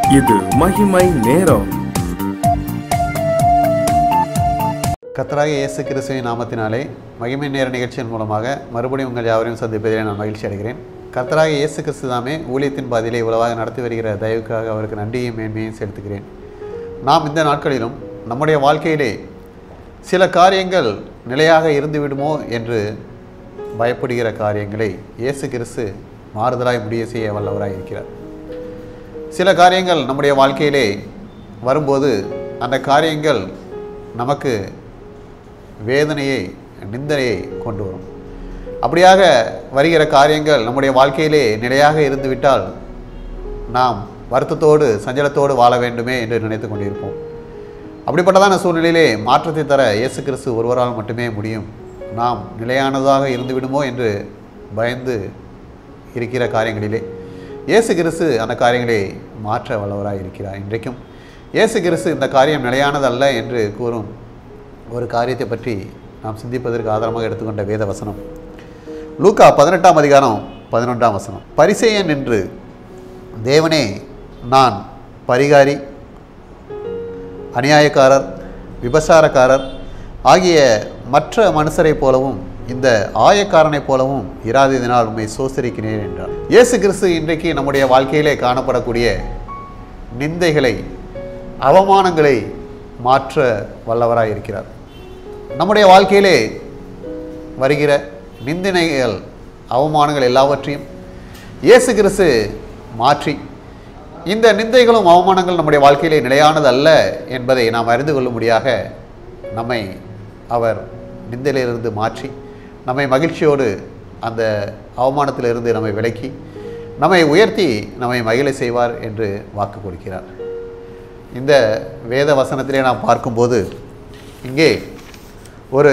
இது மகிமை நேரம் கர்த்தராகிய இயேசு கிறிஸ்துவின் நாமத்தினாலே மகிமை நேர நிகழ்ச்சியின் மூலமாக மறுபடியும் உங்கள் யாவரையும் சந்திப்பதிலே நான் மகிழ்ச்சி அடைகிறேன் கர்த்தராகிய இயேசு கிறிஸ்து தாமே ஊழியத்தின் பாதையிலே உலவாக நடத்தி வருகிற தயவுக்காக அவருக்கு நன்றியும் மேன்மையும் செலுத்துகிறேன் நாம் இந்த நாட்களிலும் நம்முடைய வாழ்க்கையிலே சில காரியங்கள் நிலையாக இருந்து விடுமோ என்று பயப்படுகிற காரியங்களை இயேசு கிறிஸ்து மாறுதலாய் முடிய செய்ய வல்லவராய் இருக்கிறார் சில காரியங்கள் நம்முடைய வாழ்க்கையிலே வரும்போது அந்த காரியங்கள் நமக்கு வேதனையை நிந்தனையை கொண்டு வரும் அப்படியாக வருகிற காரியங்கள் நம்முடைய வாழ்க்கையிலே நிலையாக இருந்துவிட்டால் நாம் வருத்தத்தோடு சஞ்சலத்தோடு வாழ வேண்டுமே என்று நினைத்து கொண்டிருப்போம் அப்படிப்பட்டதான சூழ்நிலையிலே மாற்றத்தை தர இயேசு கிறிஸ்து ஒருவரால் மட்டுமே முடியும் நாம் நிலையானதாக இருந்துவிடுமோ என்று பயந்து இருக்கிற காரியங்களிலே இயேசு கிறிஸ்து அந்த காரியங்களை மாற்ற வல்லவராக இருக்கிறார் இன்றைக்கும் இயேசு கிறிஸ்து இந்த காரியம் நிலையானதல்ல என்று கூறும் ஒரு காரியத்தை பற்றி நாம் சிந்திப்பதற்கு ஆதாரமாக எடுத்துக்கொண்ட வேத வசனம் லூக்கா பதினெட்டாம் அதிகாரம் பதினொன்றாம் வசனம் பரிசேயன் என்று தேவனே நான் பரிகாரி அநியாயக்காரர் விபசாரக்காரர் ஆகிய மற்ற மனுஷரைப் போலவும் இந்த ஆயக்காரனைப் போலவும் இராததினால் உண்மை சோசரிக்கிறேன் என்றார் இயேசு கிறிஸ்து இன்றைக்கு நம்முடைய வாழ்க்கையிலே காணப்படக்கூடிய நிந்தைகளை அவமானங்களை மாற்ற வல்லவராய் இருக்கிறார் நம்முடைய வாழ்க்கையிலே வருகிற நிந்தனைகள் அவமானங்கள் எல்லாவற்றையும் இயேசு கிறிஸ்து மாற்றி இந்த நிந்தைகளும் அவமானங்கள் நம்முடைய வாழ்க்கையிலே நிலையானது அல்ல என்பதை நாம் அறிந்து கொள்ளும்படியாக நம்மை அவர் நிந்தையிலிருந்து மாற்றி நம்மை மகிழ்ச்சியோடு அந்த அவமானத்திலிருந்து நம்மை விலக்கி நம்மை உயர்த்தி நம்மை மகிழ செய்வார் என்று வாக்கு கொடுக்கிறார் இந்த வேத வசனத்திலே நாம் பார்க்கும்போது இங்கே ஒரு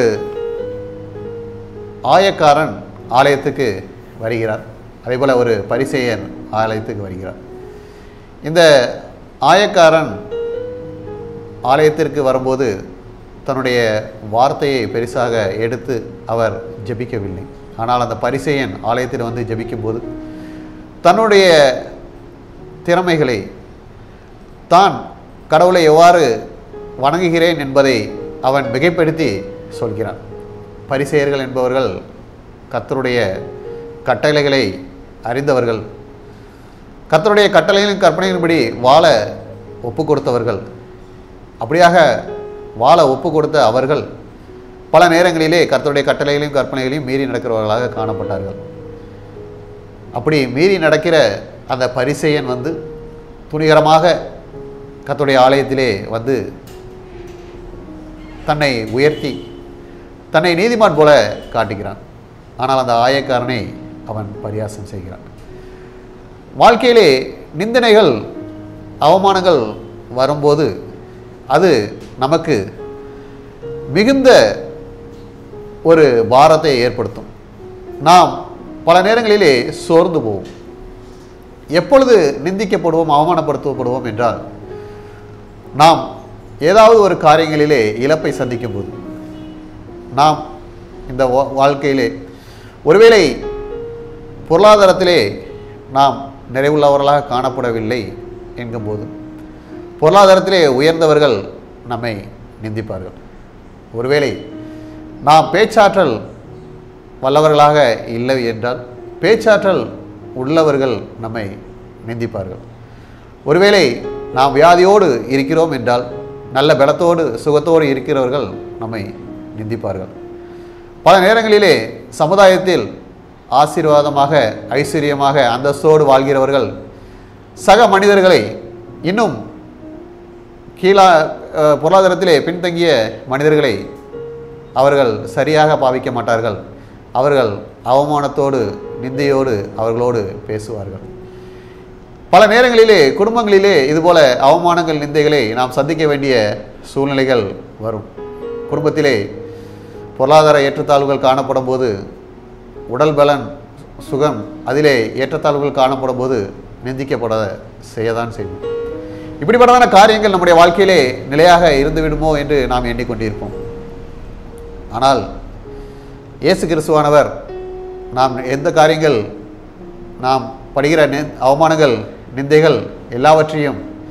ஆயக்காரன் ஆலயத்துக்கு வருகிறார் அதேபோல் ஒரு பரிசேயன் ஆலயத்துக்கு வருகிறார் இந்த ஆயக்காரன் ஆலயத்திற்கு வரும்போது தன்னுடைய வார்த்தையை பெருசாக எடுத்து அவர் ஜெபிக்கவில்லை ஆனால் அந்த பரிசேயன் ஆலயத்தில் வந்து ஜெபிக்கும்போது தன்னுடைய திறமைகளை தான் கடவுளை எவ்வாறு வணங்குகிறேன் என்பதை அவன் மிகைப்படுத்தி சொல்கிறான் பரிசெயர்கள் என்பவர்கள் கர்த்தருடைய கட்டளைகளை அறிந்தவர்கள் கர்த்தருடைய கட்டளைகளின் கற்பனையின்படி வாழ ஒப்பு கொடுத்தவர்கள் அப்படியாக வாழ ஒப்பு கொடுத்த அவர்கள் பல நேரங்களிலே கர்த்தருடைய கட்டளைகளையும் கற்பனைகளையும் மீறி நடக்கிறவர்களாக காணப்பட்டார்கள் அப்படி மீறி நடக்கிற அந்த பரிசெயன் வந்து துணிகரமாக கர்த்தருடைய ஆலயத்திலே வந்து தன்னை உயர்த்தி தன்னை நீதிமான் போல காட்டுகிறான் ஆனால் அந்த ஆயக்காரனை அவன் பரியாசம் செய்கிறான் வாழ்க்கையிலே நிந்தனைகள் அவமானங்கள் வரும்போது அது நமக்கு மிகுந்த ஒரு பாரத்தை ஏற்படுத்தும் நாம் பல நேரங்களிலே சோர்ந்து போவோம் எப்பொழுது நிந்திக்கப்படுவோம் அவமானப்படுத்தப்படுவோம் என்றால் நாம் ஏதாவது ஒரு காரியங்களிலே இழப்பை சந்திக்கும் போது நாம் இந்த வா- வாழ்க்கையிலே ஒருவேளை பொருளாதாரத்திலே நாம் நிறைவுள்ளவர்களாக காணப்படவில்லை என்கும்போது பொருளாதாரத்திலே உயர்ந்தவர்கள் நம்மை நிந்திப்பார்கள் ஒருவேளை நாம் பேச்சாற்றல் வல்லவர்களாக இல்லை என்றால் பேச்சாற்றல் உள்ளவர்கள் நம்மை நிந்திப்பார்கள் ஒருவேளை நாம் வியாதியோடு இருக்கிறோம் என்றால் நல்ல பலத்தோடு சுகத்தோடு இருக்கிறவர்கள் நம்மை நிந்திப்பார்கள் பல நேரங்களிலே சமுதாயத்தில் ஆசீர்வாதமாக ஐஸ்வர்யமாக அந்தஸ்தோடு வாழ்கிறவர்கள் சக மனிதர்களை இன்னும் கீழா அஹ், பொருளாதாரத்திலே பின்தங்கிய மனிதர்களை அவர்கள் சரியாக பாவிக்க மாட்டார்கள் அவர்கள் அவமானத்தோடு நிந்தையோடு அவர்களோடு பேசுவார்கள் பல நேரங்களிலே குடும்பங்களிலே இதுபோல அவமானங்கள் நிந்தைகளை நாம் சந்திக்க வேண்டிய சூழ்நிலைகள் வரும் குடும்பத்திலே பொருளாதார ஏற்றத்தாழ்வுகள் காணப்படும் போது உடல் பலன் சுகம் அதிலே ஏற்றத்தாழ்வுகள் காணப்படும் போது நிந்திக்கப்பட செய்யதான் செய்வோம் இப்படிப்பட்டதான காரியங்கள் நம்முடைய வாழ்க்கையிலே நிலையாக இருந்து விடுமோ என்று நாம் எண்ணிக்கொண்டிருப்போம் ஆனால் இயேசு கிறிஸ்துவானவர் நாம் எந்த காரியங்கள் நாம் படுகிற நி- அவமானங்கள் நிந்தைகள் எல்லாவற்றையும்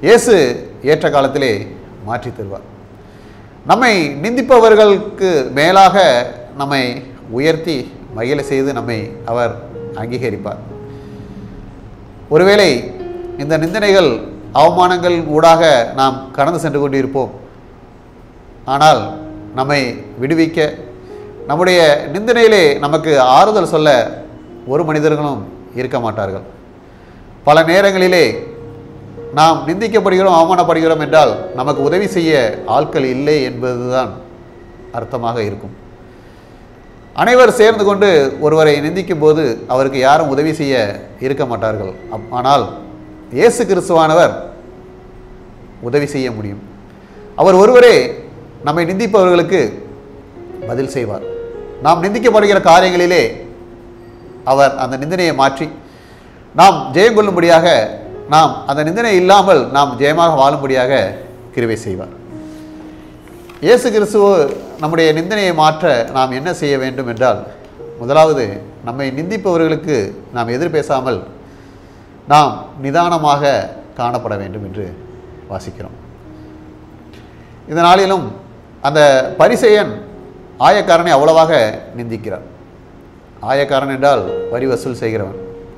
இயேசு ஏற்ற காலத்திலே மாற்றி தருவார் நம்மை நிந்திப்பவர்களுக்கு மேலாக நம்மை உயர்த்தி மகிழ செய்து நம்மை அவர் அங்கீகரிப்பார் ஒருவேளை இந்த நிந்தனைகள் அவமானங்கள் ஊடாக நாம் கடந்து சென்று கொண்டிருப்போம் ஆனால் நம்மை விடுவிக்க நம்முடைய நிந்தனையிலே நமக்கு ஆறுதல் சொல்ல ஒரு மனிதர்களும் இருக்க மாட்டார்கள் பல நேரங்களிலே நாம் நிந்திக்கப்படுகிறோம் அவமானப்படுகிறோம் என்றால் நமக்கு உதவி செய்ய ஆட்கள் இல்லை என்பதுதான் அர்த்தமாக இருக்கும் அனைவர் சேர்ந்து கொண்டு ஒருவரை நிந்திக்கும் போது அவருக்கு யாரும் உதவி செய்ய இருக்க மாட்டார்கள் அப்- ஆனால் இயேசு கிறிஸ்துவானவர் உதவி செய்ய முடியும் அவர் ஒருவரே நம்மை நிந்திப்பவர்களுக்கு பதில் செய்வார் நாம் நிந்திக்கப்படுகிற காரியங்களிலே அவர் அந்த நிந்தனையை மாற்றி நாம் ஜெயம் கொள்ளும்படியாக நாம் அந்த நிந்தனை இல்லாமல் நாம் ஜெயமாக வாழும்படியாக கிருபை செய்வார் இயேசு கிறிஸ்துவ நம்முடைய நிந்தனையை மாற்ற நாம் என்ன செய்ய வேண்டும் என்றால் முதலாவது நம்மை நிந்திப்பவர்களுக்கு நாம் எதிர் பேசாமல் நாம் நிதானமாக காணப்பட வேண்டும் என்று வாசிக்கிறோம் இந்த நாளிலும் அந்த பரிசெயன் ஆயக்காரனை அவ்வளவாக நிந்திக்கிறார் ஆயக்காரன் என்றால் வரி வசூல் செய்கிறவன்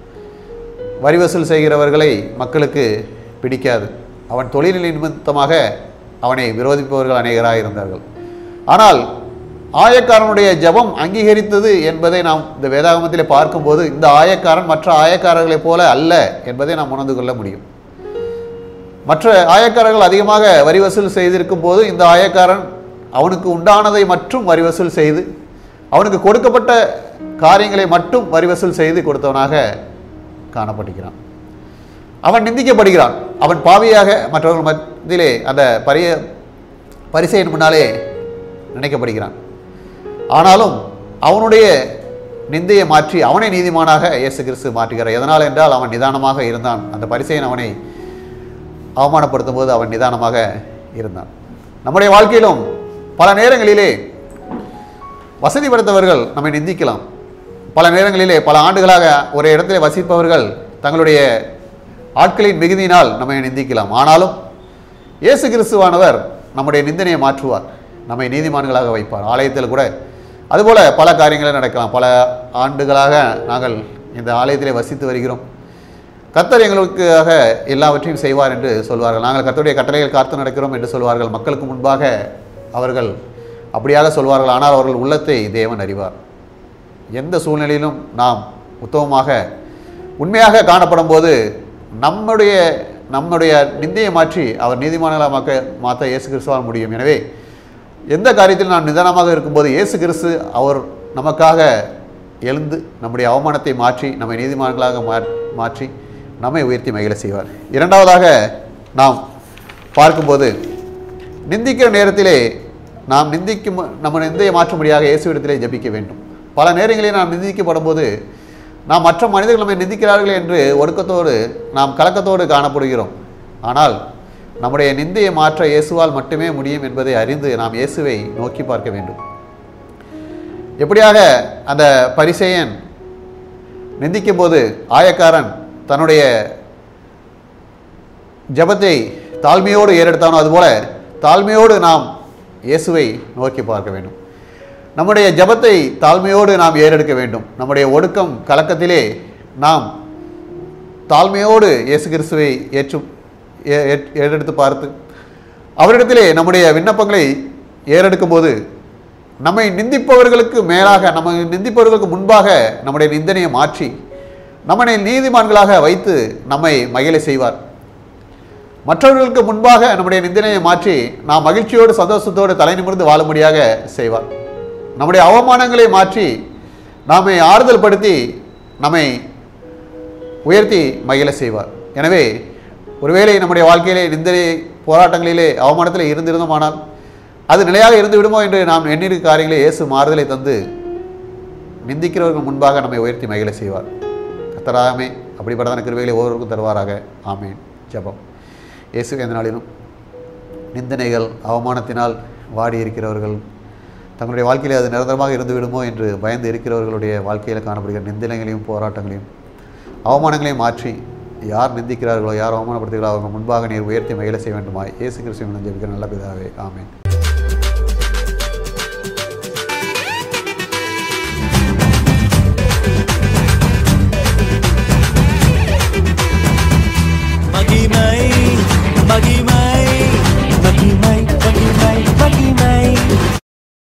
வரி வசூல் செய்கிறவர்களை மக்களுக்கு பிடிக்காது அவன் தொழில் நிமித்தமாக அவனை விரோதிப்பவர்கள் அநேகராக இருந்தார்கள் ஆனால் ஆயக்காரனுடைய ஜெபம் அங்கீகரித்தது என்பதை நாம் இந்த வேதாகமத்திலே பார்க்கும்போது இந்த ஆயக்காரன் மற்ற ஆயக்காரர்களைப் போல அல்ல என்பதை நாம் உணர்ந்து கொள்ள முடியும் மற்ற ஆயக்காரர்கள் அதிகமாக வரி வசூல் செய்திருக்கும் போது இந்த ஆயக்காரன் அவனுக்கு உண்டானதை மட்டும் வரி வசூல் செய்து அவனுக்கு கொடுக்கப்பட்ட காரியங்களை மட்டும் வரி வசூல் செய்து கொடுத்தவனாக காணப்படுகிறான் அவன் நிந்திக்கப்படுகிறான் அவன் பாவியாக மற்றவர்கள் மத்தியிலே அந்த பரிய பரிசையின் முன்னாலே நினைக்கப்படுகிறான் ஆனாலும் அவனுடைய நிந்தையை மாற்றி அவனை நீதிமானாக இயேசு கிறிஸ்து மாற்றுகிறார் எதனால் என்றால் அவன் நிதானமாக இருந்தான் அந்த பரிசையன் அவனை அவமானப்படுத்தும் போது அவன் நிதானமாக இருந்தான் நம்முடைய வாழ்க்கையிலும் பல நேரங்களிலே வசதி படைத்தவர்கள் நம்மை நிந்திக்கலாம் பல நேரங்களிலே பல ஆண்டுகளாக ஒரு இடத்திலே வசிப்பவர்கள் தங்களுடைய ஆட்களின் மிகுதியினால் நம்மை நிந்திக்கலாம் ஆனாலும் இயேசு கிறிஸ்துவானவர் நம்முடைய நிந்தனையை மாற்றுவார் நம்மை நீதிமான்களாக வைப்பார் ஆலயத்தில் கூட அதுபோல பல காரியங்கள் நடக்கலாம் பல ஆண்டுகளாக நாங்கள் இந்த ஆலயத்திலே வசித்து வருகிறோம் கர்த்தர் எங்களுக்காக எல்லாவற்றையும் செய்வார் என்று சொல்வார்கள் நாங்கள் கர்த்தருடைய கட்டளைகள் காத்து நடக்கிறோம் என்று சொல்வார்கள் மக்களுக்கு முன்பாக அவர்கள் அப்படியாக சொல்வார்கள் ஆனால் அவர்கள் உள்ளத்தை தேவன் அறிவார் எந்த சூழ்நிலையிலும் நாம் உத்தமமாக உண்மையாக காணப்படும் போது நம்முடைய நம்முடைய நிந்தையை மாற்றி அவர் நீதிமான்களாக மாக்க மாற்ற இயேசு கிறிஸ்துவால் முடியும் எனவே எந்த காரியத்தில் நாம் நிதானமாக இருக்கும்போது இயேசு கிறிஸ்து அவர் நமக்காக எழுந்து நம்முடைய அவமானத்தை மாற்றி நம்மை நீதிமான்களாக மா- மாற்றி நம்மை உயர்த்தி மகிழ செய்வார் இரண்டாவதாக நாம் பார்க்கும்போது நிந்திக்கிற நேரத்திலே நாம் நிந்திக்கும் நம்ம நிந்தையை மாற்றும்படியாக இயேசுவிடத்திலே ஜெபிக்க வேண்டும் பல நேரங்களில் நாம் நிந்திக்கப்படும் போது நாம் மற்ற மனிதர்கள் நம்மை நிந்திக்கிறார்கள் என்று ஒடுக்கத்தோடு நாம் கலக்கத்தோடு காணப்படுகிறோம் ஆனால் நம்முடைய நிந்தையை மாற்ற இயேசுவால் மட்டுமே முடியும் என்பதை அறிந்து நாம் இயேசுவை நோக்கி பார்க்க வேண்டும் எப்படியாக அந்த பரிசேயன் நிந்திக்கும் போது ஆயக்காரன் தன்னுடைய ஜெபத்தை தாழ்மையோடு ஏறெடுத்தானோ அதுபோல தாழ்மையோடு நாம் இயேசுவை நோக்கி பார்க்க வேண்டும் நம்முடைய ஜெபத்தை தாழ்மையோடு நாம் ஏறெடுக்க வேண்டும் நம்முடைய ஒடுக்கம் கலக்கத்திலே நாம் தாழ்மையோடு இயேசு கிறிஸ்துவை ஏற்றும் ஏ- ஏற்- ஏறெடுத்து பார்த்து அவரிடத்திலே நம்முடைய விண்ணப்பங்களை ஏறெடுக்கும் போது நம்மை நிந்திப்பவர்களுக்கு மேலாக நம்ம நிந்திப்பவர்களுக்கு முன்பாக நம்முடைய நிந்தனையை மாற்றி நம்மை நீதிமான்களாக வைத்து நம்மை மகிழ செய்வார் மற்றவர்களுக்கு முன்பாக நம்முடைய நிந்தனையை மாற்றி நாம் மகிழ்ச்சியோடு சந்தோஷத்தோடு தலை நிமிர்ந்து வாழும்படியாக செய்வார் நம்முடைய அவமானங்களை மாற்றி நாமை ஆறுதல் படுத்தி நம்மை உயர்த்தி மகிழ செய்வார் எனவே ஒருவேளை நம்முடைய வாழ்க்கையிலே நிந்தனை போராட்டங்களிலே அவமானத்தில் இருந்திருந்தோமானால் அது நிலையாக இருந்து விடுமோ என்று நாம் எண்ணிருக்க காரியங்களை இயேசு மாறுதலை தந்து நிந்திக்கிறவர்கள் முன்பாக நம்மை உயர்த்தி மகிழ செய்வார் கத்தராமே அப்படிப்பட்டதான கிருபைகளை ஒவ்வொருவருக்கும் தருவாராக ஆமேன் ஜெபம் இயேசு எந்த நாளிலும் நிந்தனைகள் அவமானத்தினால் வாடி இருக்கிறவர்கள் தங்களுடைய வாழ்க்கையில் அது நிரந்தரமாக இருந்து விடுமோ என்று பயந்து இருக்கிறவர்களுடைய வாழ்க்கையில் காணப்படுகிற நிந்தனைகளையும் போராட்டங்களையும் அவமானங்களையும் மாற்றி யார் நிந்திக்கிறார்களோ யார் அவமானப்படுத்துகிறார்களோ அவங்க முன்பாக நீர் உயர்த்தி மகிழ செய்ய வேண்டுமாய் இயேசு கிறிஸ்துவின் ஜெபிக்கிற நல்ல பிதாவே ஆமென்